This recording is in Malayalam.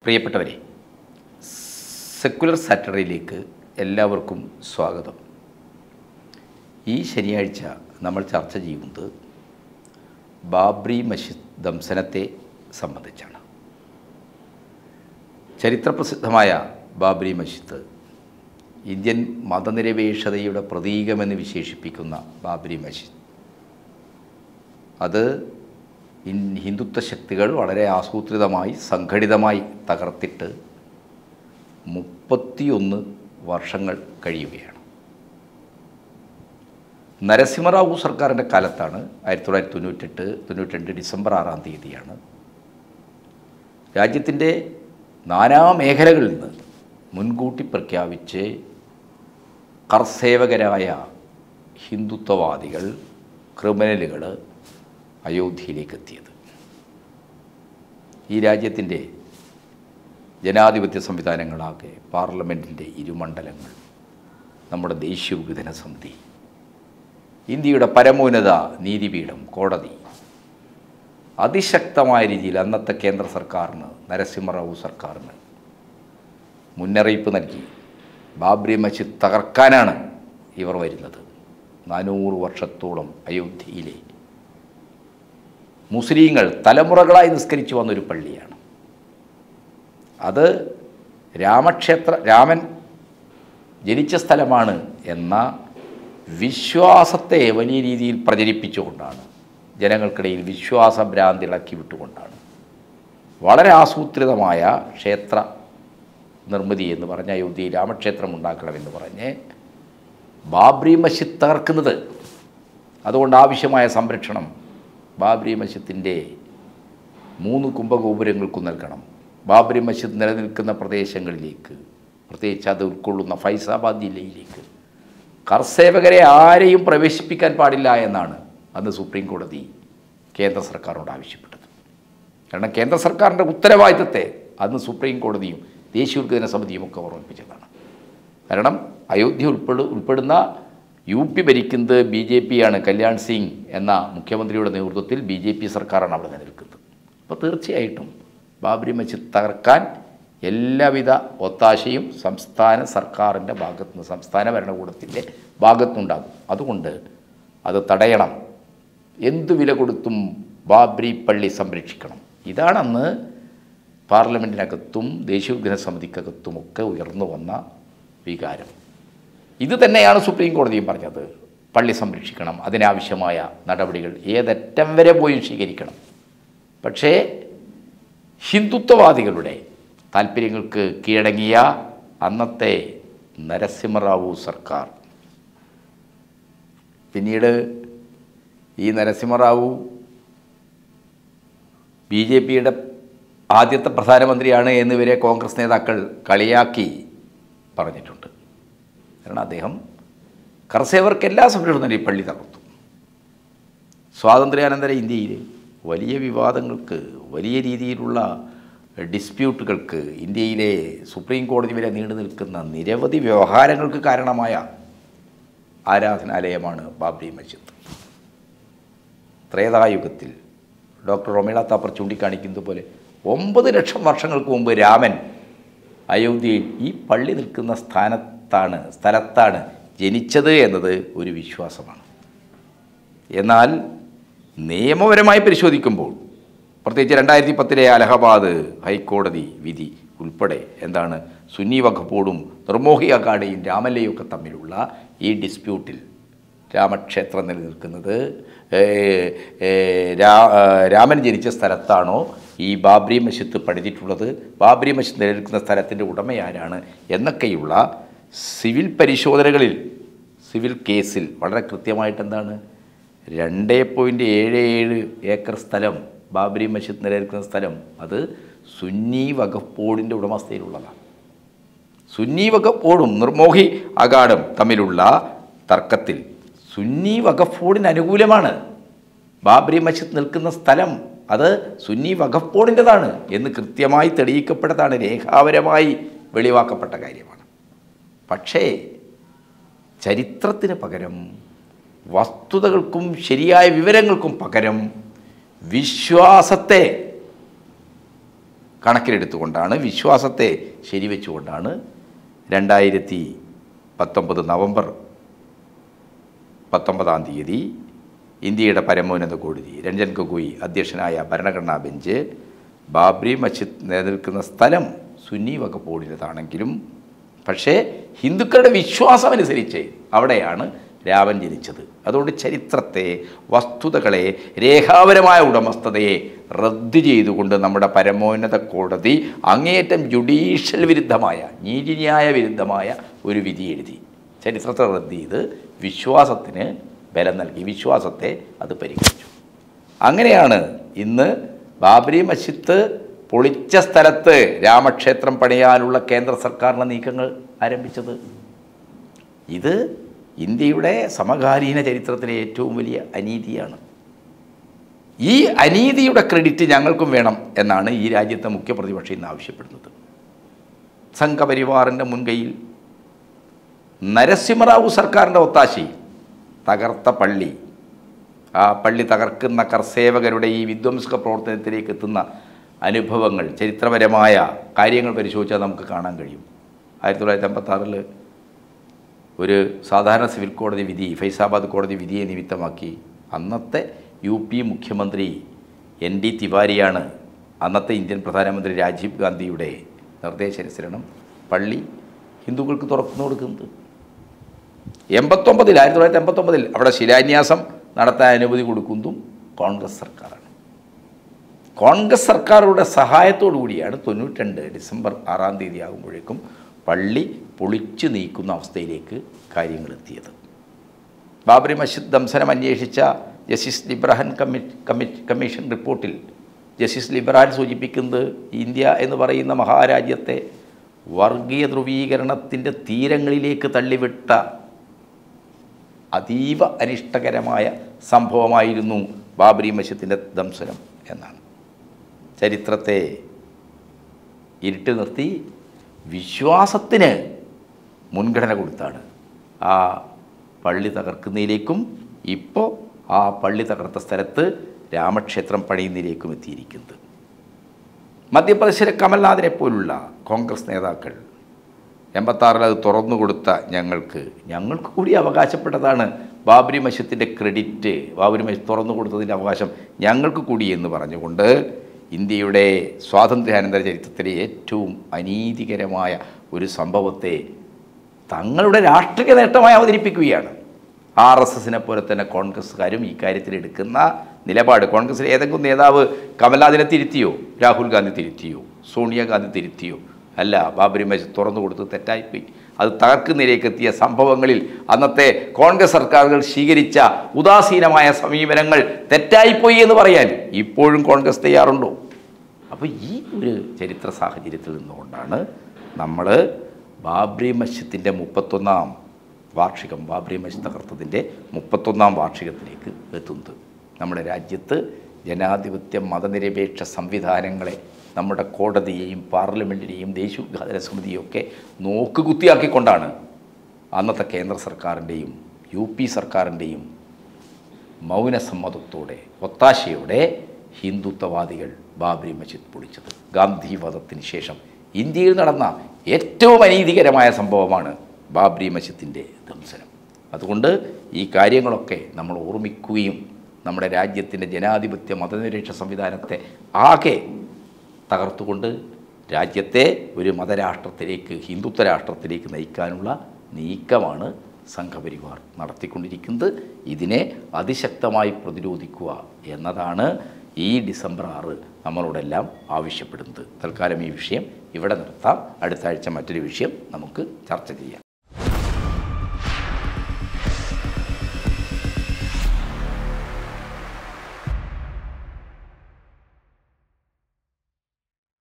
പ്രിയപ്പെട്ടവരെ സെക്കുലർ സാറ്റർഡേയിലേക്ക് എല്ലാവർക്കും സ്വാഗതം ഈ ശനിയാഴ്ച നമ്മൾ ചർച്ച ചെയ്യുന്നത് ബാബ്രി മസ്ജിദ് ദംസനത്തെ സംബന്ധിച്ചാണ് ചരിത്രപ്രസിദ്ധമായ ബാബ്രി മസ്ജിദ് ഇന്ത്യൻ മതനിരപേക്ഷതയുടെ പ്രതീകമെന്ന് വിശേഷിപ്പിക്കുന്ന ബാബ്രി മസ്ജിദ് അത് ഇൻ ഹിന്ദുത്വ ശക്തികൾ വളരെ ആസൂത്രിതമായി സംഘടിതമായി തകർത്തിട്ട് മുപ്പത്തിയൊന്ന് വർഷങ്ങൾ കഴിയുകയാണ് നരസിംഹറാവു സർക്കാരിൻ്റെ കാലത്താണ് ആയിരത്തി തൊള്ളായിരത്തി തൊണ്ണൂറ്റെട്ട് തൊണ്ണൂറ്റിരണ്ട് ഡിസംബർ ആറാം തീയതിയാണ് രാജ്യത്തിൻ്റെ നാനാ മേഖലകളിൽ നിന്ന് മുൻകൂട്ടി പ്രഖ്യാപിച്ച് കർസേവകരായ ഹിന്ദുത്വവാദികൾ ക്രിമിനലുകൾ അയോധ്യയിലേക്ക് എത്തിയത് ഈ രാജ്യത്തിൻ്റെ ജനാധിപത്യ സംവിധാനങ്ങളാകെ പാർലമെൻറ്റിൻ്റെ ഇരുമണ്ഡലങ്ങൾ നമ്മുടെ ദേശീയ വിഭജന സമിതി ഇന്ത്യയുടെ പരമോന്നത നീതിപീഠം കോടതി അതിശക്തമായ രീതിയിൽ അന്നത്തെ കേന്ദ്ര സർക്കാരിന് നരസിംഹറാവു സർക്കാരിന് മുന്നറിയിപ്പ് നൽകി ബാബ്രി മസ്ജിദ് തകർക്കാനാണ് ഇവർ വരുന്നത് നാനൂറ് വർഷത്തോളം അയോധ്യയിലെ മുസ്ലിങ്ങൾ തലമുറകളായി നിസ്കരിച്ചു വന്നൊരു പള്ളിയാണ് അത് രാമക്ഷേത്ര രാമൻ ജനിച്ച സ്ഥലമാണ് എന്ന വിശ്വാസത്തെ വലിയ രീതിയിൽ പ്രചരിപ്പിച്ചുകൊണ്ടാണ് ജനങ്ങൾക്കിടയിൽ വിശ്വാസഭ്രാന്തി ഇളക്കി വിട്ടുകൊണ്ടാണ് വളരെ ആസൂത്രിതമായ ക്ഷേത്ര നിർമ്മിതി എന്ന് പറഞ്ഞ അയോധ്യയിൽ രാമക്ഷേത്രം ഉണ്ടാക്കണമെന്ന് പറഞ്ഞ് ബാബ്രി മസ്ജിദ് തകർക്കുന്നത് അതുകൊണ്ട് ആവശ്യമായ സംരക്ഷണം ബാബ്രി മസ്ജിദിൻ്റെ മൂന്ന് കുംഭഗോപുരങ്ങൾക്കും നൽകണം ബാബ്രി മസ്ജിദ് നിലനിൽക്കുന്ന പ്രദേശങ്ങളിലേക്ക് പ്രത്യേകിച്ച് അത് ഉൾക്കൊള്ളുന്ന ഫൈസാബാദ് ജില്ലയിലേക്ക് കർസേവകരെ ആരെയും പ്രവേശിപ്പിക്കാൻ പാടില്ല എന്നാണ് അന്ന് സുപ്രീം കോടതി കേന്ദ്ര സർക്കാരിനോട് ആവശ്യപ്പെട്ടത് കാരണം കേന്ദ്ര സർക്കാരിൻ്റെ ഉത്തരവാദിത്തത്തെ അന്ന് സുപ്രീം കോടതിയും ദേശീയോദ്ഗ്രഥന സമിതിയും ഒക്കെ ഓർമ്മിപ്പിച്ചതാണ് കാരണം അയോധ്യ ഉൾപ്പെട് ഉൾപ്പെടുന്ന യു പി ഭരിക്കുന്നത് ബി ജെ പി ആണ് കല്യാൺ സിംഗ് എന്ന മുഖ്യമന്ത്രിയുടെ നേതൃത്വത്തിൽ ബി ജെ പി സർക്കാരാണ് അവിടെ നിലനിൽക്കുന്നത് അപ്പോൾ തീർച്ചയായിട്ടും ബാബരി മസ്ജിദ് തകർക്കാൻ എല്ലാവിധ ഒത്താശയും സംസ്ഥാന സർക്കാരിൻ്റെ ഭാഗത്തുനിന്ന് സംസ്ഥാന ഭരണകൂടത്തിൻ്റെ ഭാഗത്തുനിന്നുണ്ടാകും അതുകൊണ്ട് അത് തടയണം എന്തു വില കൊടുത്തും ബാബ്രി പള്ളി സംരക്ഷിക്കണം ഇതാണന്ന് പാർലമെൻറ്റിനകത്തും ദേശീയോദ്ഗ്രഥ സമിതിക്കകത്തുമൊക്കെ ഉയർന്നു വന്ന വികാരം ഇത് തന്നെയാണ് സുപ്രീം കോടതിയും പറഞ്ഞത് പള്ളി സംരക്ഷിക്കണം അതിനാവശ്യമായ നടപടികൾ ഏതറ്റം വരെ പോയി സ്വീകരിക്കണം പക്ഷേ ഹിന്ദുത്വവാദികളുടെ താല്പര്യങ്ങൾക്ക് കീഴടങ്ങിയ അന്നത്തെ നരസിംഹറാവു സർക്കാർ പിന്നീട് ഈ നരസിംഹറാവു ബി ജെ പിയുടെ ആദ്യത്തെ പ്രധാനമന്ത്രിയാണ് എന്നിവരെ കോൺഗ്രസ് നേതാക്കൾ കളിയാക്കി പറഞ്ഞിട്ടുണ്ട് കാരണം അദ്ദേഹം കർസേവർക്ക് എല്ലാ സംരക്ഷണവും ഈ പള്ളി തകർത്തു സ്വാതന്ത്ര്യാനന്തര ഇന്ത്യയിൽ വലിയ വിവാദങ്ങൾക്ക് വലിയ രീതിയിലുള്ള ഡിസ്പ്യൂട്ടുകൾക്ക് ഇന്ത്യയിലെ സുപ്രീം കോടതി വരെ നീണ്ടു നിൽക്കുന്ന നിരവധി വ്യവഹാരങ്ങൾക്ക് കാരണമായ ആരാധനാലയമാണ് ബാബ്രി മസ്ജിദ് ത്രേതായുഗത്തിൽ ഡോക്ടർ റൊമേള താപ്പർ ചൂണ്ടിക്കാണിക്കുന്നത് പോലെ ഒമ്പത് ലക്ഷം വർഷങ്ങൾക്ക് മുമ്പ് രാമൻ അയോധ്യയിൽ ഈ പള്ളി നിൽക്കുന്ന സ്ഥാനത്താണ് സ്ഥലത്താണ് ജനിച്ചത് എന്നത് ഒരു വിശ്വാസമാണ് എന്നാൽ നിയമപരമായി പരിശോധിക്കുമ്പോൾ പ്രത്യേകിച്ച് രണ്ടായിരത്തി പത്തിലെ അലഹബാദ് ഹൈക്കോടതി വിധി ഉൾപ്പെടെ എന്താണ് സുന്നി വഖഫോടും നിർമോഹി അഖാഡയും രാമല്ലയും ഒക്കെ തമ്മിലുള്ള ഈ ഡിസ്പ്യൂട്ടിൽ രാമക്ഷേത്രം നിലനിൽക്കുന്നത് ഏ, ഏ, രാ- ആ, രാമൻ ജനിച്ച സ്ഥലത്താണോ ഈ ബാബ്രി മസ്ജിദ് പണിതിട്ടുള്ളത് ബാബ്രി മസ്ജിദ് നിലനിൽക്കുന്ന സ്ഥലത്തിൻ്റെ ഉടമയാരാണ് എന്നൊക്കെയുള്ള സിവിൽ പരിശോധനകളിൽ സിവിൽ കേസിൽ വളരെ കൃത്യമായിട്ട് എന്താണ് രണ്ട് പോയിൻറ്റ് ഏഴ് ഏഴ് ഏക്കർ സ്ഥലം ബാബരി മസ്ജിദ് നിലനിൽക്കുന്ന സ്ഥലം അത് സുന്നി വഖഫ് ബോർഡിൻ്റെ ഉടമസ്ഥയിലുള്ളതാണ് സുന്നി വഖഫ് ബോർഡും നിർമോഹി അഗാഡും തമ്മിലുള്ള തർക്കത്തിൽ സുന്നി വഖഫ് ബോർഡിന് അനുകൂലമാണ് ബാബരി മസ്ജിദ് നിൽക്കുന്ന സ്ഥലം അത് സുന്നി വഖഫ് ബോർഡിൻ്റെതാണ് എന്ന് കൃത്യമായി തെളിയിക്കപ്പെട്ടതാണ് രേഖാപരമായി വെളിവാക്കപ്പെട്ട കാര്യമാണ് പക്ഷേ ചരിത്രത്തിന് പകരം വസ്തുതകൾക്കും ശരിയായ വിവരങ്ങൾക്കും പകരം വിശ്വാസത്തെ കണക്കിലെടുത്തുകൊണ്ടാണ് വിശ്വാസത്തെ ശരിവെച്ചുകൊണ്ടാണ് രണ്ടായിരത്തി പത്തൊമ്പത് നവംബർ പത്തൊമ്പതാം തീയതി ഇന്ത്യയുടെ പരമോന്നത കോടതി രഞ്ജൻ ഗൊഗോയി അധ്യക്ഷനായ ഭരണഘടനാ ബെഞ്ച് ബാബ്രി മസ്ജിദ് നിലനിൽക്കുന്ന സ്ഥലം സുന്നി വകുപ്പോടിൻ്റെതാണെങ്കിലും പക്ഷേ ഹിന്ദുക്കളുടെ വിശ്വാസം അനുസരിച്ച് അവിടെയാണ് രാമൻ ജനിച്ചത് അതുകൊണ്ട് ചരിത്രത്തെ വസ്തുതകളെ രേഖാപരമായ ഉടമസ്ഥതയെ റദ്ദ് ചെയ്തുകൊണ്ട് നമ്മുടെ പരമോന്നത കോടതി അങ്ങേയറ്റം ജുഡീഷ്യൽ വിരുദ്ധമായ നീതിന്യായ വിരുദ്ധമായ ഒരു വിധി എഴുതി ചരിത്രത്തെ റദ്ദ് ചെയ്ത് വിശ്വാസത്തിന് ബലം നൽകി വിശ്വാസത്തെ അത് പരിഗണിച്ചു അങ്ങനെയാണ് ഇന്ന് ബാബരി മസ്ജിദ് പൊളിച്ച സ്ഥലത്ത് രാമക്ഷേത്രം പണിയാനുള്ള കേന്ദ്ര സർക്കാരിൻ്റെ നീക്കങ്ങൾ ആരംഭിച്ചത് ഇത് ഇന്ത്യയുടെ സമകാലീന ചരിത്രത്തിലെ ഏറ്റവും വലിയ അനീതിയാണ് ഈ അനീതിയുടെ ക്രെഡിറ്റ് ഞങ്ങൾക്കും വേണം എന്നാണ് ഈ രാജ്യത്തെ മുഖ്യ പ്രതിപക്ഷം ഇന്ന് ആവശ്യപ്പെടുന്നത് സംഘപരിവാറിൻ്റെ മുൻകൈയിൽ നരസിംഹറാവു സർക്കാരിൻ്റെ ഒത്താശയിൽ തകർത്ത പള്ളി ആ പള്ളി തകർക്കുന്ന കർസേവകരുടെ ഈ വിധ്വംസക പ്രവർത്തനത്തിലേക്ക് എത്തുന്ന അനുഭവങ്ങൾ ചരിത്രപരമായ കാര്യങ്ങൾ പരിശോധിച്ചാൽ നമുക്ക് കാണാൻ കഴിയും ആയിരത്തി തൊള്ളായിരത്തി അമ്പത്താറിൽ ഒരു സാധാരണ സിവിൽ കോടതി വിധി ഫൈസാബാദ് കോടതി വിധിയെ നിമിത്തമാക്കി അന്നത്തെ യു പി മുഖ്യമന്ത്രി എൻ ഡി തിവാരിയാണ് അന്നത്തെ ഇന്ത്യൻ പ്രധാനമന്ത്രി രാജീവ് ഗാന്ധിയുടെ നിർദ്ദേശാനുസരണം പള്ളി ഹിന്ദുക്കൾക്ക് തുറന്നു കൊടുക്കുന്നത് എൺപത്തൊമ്പതിൽ ആയിരത്തി തൊള്ളായിരത്തി എൺപത്തൊമ്പതിൽ അവിടെ ശിലാന്യാസം നടത്താൻ അനുമതി കൊടുക്കുന്നതും കോൺഗ്രസ് സർക്കാരാണ് കോൺഗ്രസ് സർക്കാരുടെ സഹായത്തോടു കൂടിയാണ് തൊണ്ണൂറ്റിരണ്ട് ഡിസംബർ ആറാം തീയതി ആകുമ്പോഴേക്കും പള്ളി പൊളിച്ചു നീക്കുന്ന അവസ്ഥയിലേക്ക് കാര്യങ്ങൾ എത്തിയത് ബാബറി മസ്ജിദ് ദംസനം അന്വേഷിച്ച justice Liberhan commit commit commission റിപ്പോർട്ടിൽ ജസ്റ്റിസ് ലിബ്രഹാൻ സൂചിപ്പിക്കുന്നത് ഇന്ത്യ എന്ന് പറയുന്ന മഹാരാജ്യത്തെ വർഗീയ ധ്രുവീകരണത്തിൻ്റെ തീരങ്ങളിലേക്ക് തള്ളിവിട്ട അതീവ അനിഷ്ടകരമായ സംഭവമായിരുന്നു ബാബരി മസ്ജിദിൻ്റെ ദംസനം എന്നാണ് ചരിത്രത്തെ ഇരുട്ടി നിർത്തി വിശ്വാസത്തിന് മുൻഗണന കൊടുത്താണ് ആ പള്ളി തകർക്കുന്നതിലേക്കും ഇപ്പോൾ ആ പള്ളി തകർത്ത സ്ഥലത്ത് രാമക്ഷേത്രം പണിയുന്നതിലേക്കും എത്തിയിരിക്കുന്നത് മധ്യപ്രദേശിലെ കമൽനാഥിനെ പോലുള്ള കോൺഗ്രസ് നേതാക്കൾ എൺപത്താറിൽ അത് തുറന്നു കൊടുത്ത ഞങ്ങൾക്ക് ഞങ്ങൾക്ക് കൂടി അവകാശപ്പെട്ടതാണ് ബാബരി മസ്ജിദിൻ്റെ ക്രെഡിറ്റ് ബാബരി മസ്ജിദ് തുറന്നു കൊടുത്തതിൻ്റെ അവകാശം ഞങ്ങൾക്ക് കൂടി എന്ന് പറഞ്ഞുകൊണ്ട് ഇന്ത്യയുടെ സ്വാതന്ത്ര്യാനന്തര ചരിത്രത്തിലെ ഏറ്റവും അനീതികരമായ ഒരു സംഭവത്തെ തങ്ങളുടെ രാഷ്ട്രീയ നേട്ടമായി അവതരിപ്പിക്കുകയാണ് ആർ എസ് എസിനെ പോലെ തന്നെ കോൺഗ്രസ്സുകാരും ഈ കാര്യത്തിൽ എടുക്കുന്ന നിലപാട് കോൺഗ്രസിലെ ഏതെങ്കിലും നേതാവ് കമൽനാഥിനെ തിരുത്തിയോ രാഹുൽ ഗാന്ധി തിരുത്തിയോ സോണിയാഗാന്ധി തിരുത്തിയോ അല്ല ബാബരി മസ്ജിദ് തുറന്നു കൊടുത്ത് തെറ്റായിപ്പോയി അത് തകർക്കുന്നതിലേക്ക് എത്തിയ സംഭവങ്ങളിൽ അന്നത്തെ കോൺഗ്രസ് സർക്കാരുകൾ സ്വീകരിച്ച ഉദാസീനമായ സമീപനങ്ങൾ തെറ്റായിപ്പോയി എന്ന് പറയാൻ ഇപ്പോഴും കോൺഗ്രസ് തയ്യാറുണ്ടോ അപ്പോൾ ഈ ഒരു ചരിത്ര സാഹചര്യത്തിൽ നിന്നുകൊണ്ടാണ് നമ്മൾ ബാബ്രി മസ്ജിദിൻ്റെ മുപ്പത്തൊന്നാം വാർഷികം ബാബ്രി മസ്ജിദ് തകർത്തതിൻ്റെ മുപ്പത്തൊന്നാം വാർഷികത്തിലേക്ക് എത്തുന്നത് നമ്മുടെ രാജ്യത്ത് ജനാധിപത്യ മതനിരപേക്ഷ സംവിധാനങ്ങളെ നമ്മുടെ കോടതിയെയും പാർലമെൻറ്റിനെയും ദേശീയ സമിതിയും ഒക്കെ നോക്കുകുത്തിയാക്കിക്കൊണ്ടാണ് അന്നത്തെ കേന്ദ്ര സർക്കാരിൻ്റെയും യു പി സർക്കാരിൻ്റെയും മൗനസമ്മതത്തോടെ ഒത്താശയോടെ ഹിന്ദുത്വവാദികൾ ബാബരി മസ്ജിദ് പൊളിച്ചത് ഗാന്ധി വധത്തിന് ശേഷം ഇന്ത്യയിൽ നടന്ന ഏറ്റവും അനീതികരമായ സംഭവമാണ് ബാബരി മസ്ജിദിൻ്റെ ദംസനം അതുകൊണ്ട് ഈ കാര്യങ്ങളൊക്കെ നമ്മൾ ഓർമ്മിക്കുകയും നമ്മുടെ രാജ്യത്തിൻ്റെ ജനാധിപത്യ മതനിരപേക്ഷ സംവിധാനത്തെ ആകെ തകർത്തുകൊണ്ട് രാജ്യത്തെ ഒരു മതരാഷ്ട്രത്തിലേക്ക് ഹിന്ദുത്വ രാഷ്ട്രത്തിലേക്ക് നയിക്കാനുള്ള നീക്കമാണ് സംഘപരിവാർ നടത്തിക്കൊണ്ടിരിക്കുന്നത് ഇതിനെ അതിശക്തമായി പ്രതിരോധിക്കുക എന്നതാണ് ഈ ഡിസംബർ ആറ് നമ്മളോടെല്ലാം ആവശ്യപ്പെടുന്നത് തൽക്കാലം ഈ വിഷയം ഇവിടെ നിർത്താം അടുത്ത ആഴ്ച മറ്റൊരു വിഷയം നമുക്ക് ചർച്ച ചെയ്യാം